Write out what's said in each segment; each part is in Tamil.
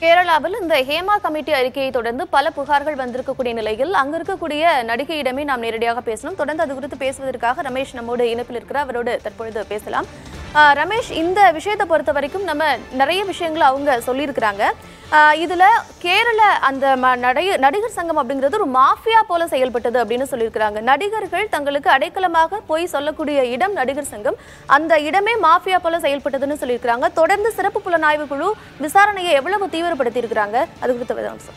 கேரளாவில் இந்த ஹேமா கமிட்டி அறிக்கையை தொடர்ந்து பல புகார்கள் வந்திருக்கக்கூடிய நிலையில் அங்க இருக்கக்கூடிய நடிகையிடமே நாம் நேரடியாக பேசணும் தொடர்ந்து அது குறித்து பேசுவதற்காக ரமேஷ் நம்மோடு இணைப்பில் இருக்கிறார் அவரோடு தற்பொழுது பேசலாம் ஆஹ் ரமேஷ் இந்த விஷயத்தை பொறுத்த வரைக்கும் நம்ம நிறைய விஷயங்களை அவங்க சொல்லியிருக்கிறாங்க ஆஹ் இதுல கேரள அந்த ம- நடிகர் நடிகர் சங்கம் அப்படிங்கிறது ஒரு மாஃபியா போல செயல்பட்டது அப்படின்னு சொல்லியிருக்கிறாங்க நடிகர்கள் தங்களுக்கு அடைக்கலமாக போய் சொல்லக்கூடிய இடம் நடிகர் சங்கம் அந்த இடமே மாஃபியா போல செயல்பட்டதுன்னு சொல்லியிருக்கிறாங்க தொடர்ந்து சிறப்பு புலனாய்வு குழு விசாரணையை எவ்வளவு தீவிரப்படுத்தி இருக்கிறாங்க அது குறித்த விதம்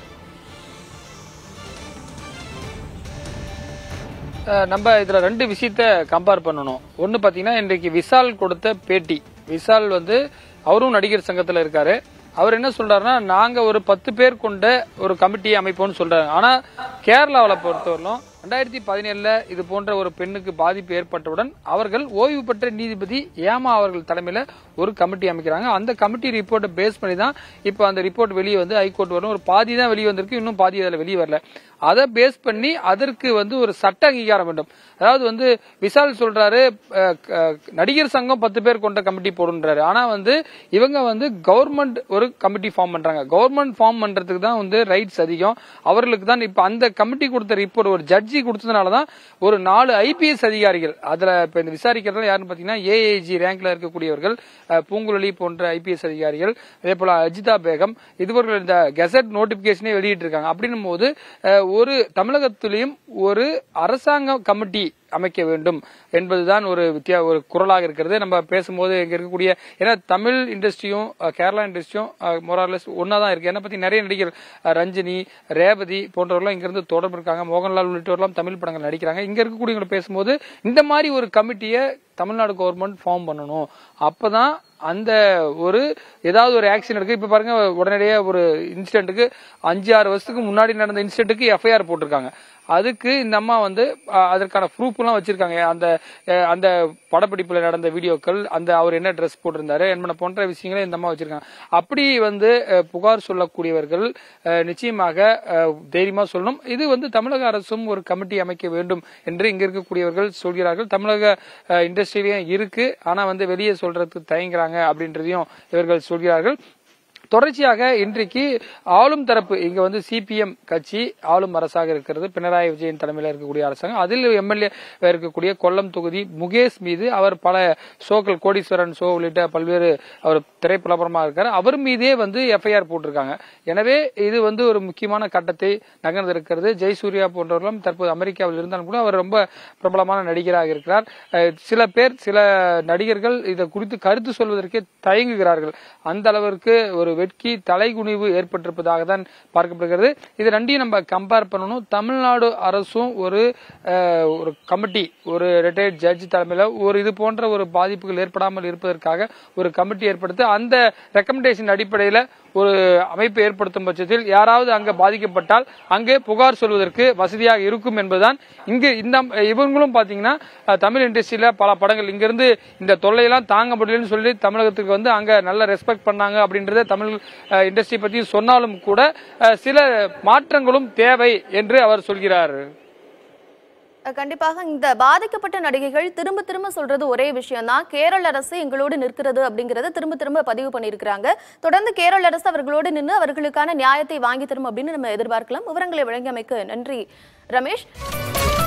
அஹ் நம்ம இதுல ரெண்டு விஷயத்த கம்பேர் பண்ணணும் ஒன்னு பாத்தீங்கன்னா இன்றைக்கு விஷால் கொடுத்த பேட்டி விஷால் வந்து அவரும் நடிகர் சங்கத்துல இருக்காரு அவர் என்ன சொல்றாருன்னா நாங்க ஒரு பத்து பேர் கொண்ட ஒரு கமிட்டியை அமைப்போம்னு சொல்றாரு ஆனா கேரளாவில் பொறுத்தவரையிலும் ரெண்டாயிரத்தி பதினேழுல இது போன்ற ஒரு பெண்ணுக்கு பாதிப்பு ஏற்பட்டவுடன் அவர்கள் ஓய்வு பெற்ற நீதிபதி ஏமா அவர்கள் தலைமையில ஒரு கமிட்டி அமைக்கிறாங்க அந்த கமிட்டி ரிப்போர்ட்டை பேஸ் பண்ணி தான் இப்போ அந்த ரிப்போர்ட் வெளியே வந்து ஹைகோர்ட் வரும் ஒரு பாதி தான் வெளியே வந்திருக்கு இன்னும் பாதி அதில் வெளியே வரல அதை பேஸ் பண்ணி அதற்கு வந்து ஒரு சட்ட அங்கீகாரம் வேண்டும் அதாவது வந்து விஷால் சொல்றாரு அஹ், அஹ், நடிகர் சங்கம் பத்து பேர் கொண்ட கமிட்டி போடுன்றாரு ஆனா வந்து இவங்க வந்து கவர்மெண்ட் ஒரு கமிட்டி ஃபார்ம் பண்றாங்க கவர்மெண்ட் ஃபார்ம் பண்றதுக்கு தான் வந்து ரைட்ஸ் அதிகம் அவர்களுக்கு தான் இப்ப அந்த கமிட்டி கொடுத்த ரிப்போர்ட் ஒரு ஜட்ஜி கொடுத்ததுனால தான் ஒரு நாலு ஐபிஎஸ் அதிகாரிகள் அதுல இப்ப இந்த விசாரிக்கிறதுல யாருன்னு பாத்தீங்கன்னா ஏஏஜி ரேங்க்ல இருக்கக்கூடியவர்கள் அஹ், பூங்குழலி போன்ற ஐபிஎஸ் அதிகாரிகள் அதே போல அஜிதா பேகம் இதுவர்கள் இந்த கெசட் நோட்டிபிகேஷனே வெளியிட்டு இருக்காங்க அப்படின்னும் போது அஹ், ஒரு தமிழகத்திலையும் ஒரு அரசாங்க கமிட்டி அமைக்க வேண்டும் என்பதுதான் ஒரு வித்தியா ஒரு குரலாக இருக்கிறது நம்ம பேசும்போது இங்க இருக்கக்கூடிய ஏன்னா தமிழ் இண்டஸ்ட்ரியும் அஹ், கேரளா இண்டஸ்ட்ரியும் மொராலஸ் ஒன்னா தான் இருக்கு என்ன பத்தி நிறைய நடிகர் அஹ், ரஞ்சினி ரேவதி போன்றவர்கள்லாம் இங்க இருந்து தொடர்பு இருக்காங்க மோகன்லால் உள்ளிட்டவர்கள்லாம் தமிழ் படங்கள் நடிக்கிறாங்க இங்க இருக்கக்கூடியவங்களை பேசும்போது இந்த மாதிரி ஒரு கமிட்டியை தமிழ்நாடு கவர்மெண்ட் ஃபார்ம் பண்ணணும் அப்பதான் அந்த ஒரு ஏதாவது ஒரு ஆக்ஷன் இருக்கு இப்ப பாருங்க உடனடியே ஒரு இன்சிடென்ட்டுக்கு அஞ்சு ஆறு வருஷத்துக்கு முன்னாடி நடந்த இன்சிடென்ட்டுக்கு எஃப்ஐஆர் போட்டிருக்காங்க அதுக்கு இந்த அம்மா வந்து அஹ், அதற்கான ப்ரூஃப் எல்லாம் வச்சிருக்காங்க அந்த அஹ், அந்த படப்பிடிப்புல நடந்த வீடியோக்கள் அந்த அவர் என்ன ட்ரெஸ் போட்டிருந்தாரு என்பன போன்ற விஷயங்களை இந்த அம்மா வச்சிருக்காங்க அப்படி வந்து அஹ், புகார் சொல்லக்கூடியவர்கள் அஹ், நிச்சயமாக அஹ், தைரியமா சொல்லணும் இது வந்து தமிழக அரசும் ஒரு கமிட்டி அமைக்க வேண்டும் என்று இங்க இருக்கக்கூடியவர்கள் சொல்கிறார்கள் தமிழக இண்டஸ்ட்ரியிலையும் இருக்கு ஆனா வந்து வெளியே சொல்றதுக்கு தயங்குறாங்க அப்படின்றதையும் இவர்கள் சொல்கிறார்கள் தொடர்ச்சியாக இன்றைக்கு ஆளும் தரப்பு இங்க வந்து சிபிஎம் கட்சி ஆளும் அரசாக இருக்கிறது பினராயி விஜயன் தலைமையில் இருக்கக்கூடிய அரசாங்கம் அதில் எம்எல்ஏ இருக்கக்கூடிய கொல்லம் தொகுதி முகேஷ் மீது அவர் பல ஷோக்கள் கோடீஸ்வரன் ஷோ உள்ளிட்ட பல்வேறு அவர் திரைப்பலபரமா இருக்காரு அவர் மீதே வந்து எஃப்ஐஆர் போட்டிருக்காங்க எனவே இது வந்து ஒரு முக்கியமான கட்டத்தை நகர்ந்திருக்கிறது ஜெயசூர்யா போன்றவர்களும் தற்போது அமெரிக்காவில் இருந்தாலும் கூட அவர் ரொம்ப பிரபலமான நடிகராக இருக்கிறார் அஹ் சில பேர் சில நடிகர்கள் இதை குறித்து கருத்து சொல்வதற்கே தயங்குகிறார்கள் அந்த அளவிற்கு ஒரு வெட்கி தலைகுனிவு ஏற்பட்டிருப்பதாக தான் பார்க்கப்படுகிறது இது ரெண்டையும் நம்ம கம்பேர் பண்ணணும் தமிழ்நாடு அரசும் ஒரு அஹ், ஒரு கமிட்டி ஒரு ரிட்டையர்ட் ஜட்ஜ் தலைமையில ஒரு இது போன்ற ஒரு பாதிப்புகள் ஏற்படாமல் இருப்பதற்காக ஒரு கமிட்டி ஏற்படுத்தி அந்த ரெக்கமெண்டேஷன் அடிப்படையில ஒரு அமைப்பு ஏற்படுத்தும் பட்சத்தில் யாராவது அங்க பாதிக்கப்பட்டால் அங்கே புகார் சொல்வதற்கு வசதியாக இருக்கும் என்பதுதான் இங்கு இந்த இவங்களும் பாத்தீங்கன்னா அஹ், தமிழ் இண்டஸ்ட்ரியில பல படங்கள் இங்கிருந்து இந்த தொல்லையெல்லாம் தாங்க முடியலன்னு சொல்லி தமிழகத்துக்கு வந்து அங்க நல்ல ரெஸ்பெக்ட் பண்ணாங்க அப்படின்றத தமிழ் இண்டஸ்ட்ரி பத்தி சொன்னாலும் கூட அஹ், சில மாற்றங்களும் தேவை என்று அவர் சொல்கிறார் கண்டிப்பாக இந்த பாதிக்கப்பட்ட நடிகைகள் திரும்ப திரும்ப சொல்றது ஒரே விஷயம் தான் கேரள அரசு எங்களோடு நிற்கிறது அப்படிங்கறத திரும்ப திரும்ப பதிவு பண்ணியிருக்கிறாங்க தொடர்ந்து கேரள அரசு அவர்களோடு நின்று அவர்களுக்கான நியாயத்தை வாங்கி தரும் அப்படின்னு நம்ம எதிர்பார்க்கலாம் விவரங்களை வழங்கியமைக்கு நன்றி ரமேஷ்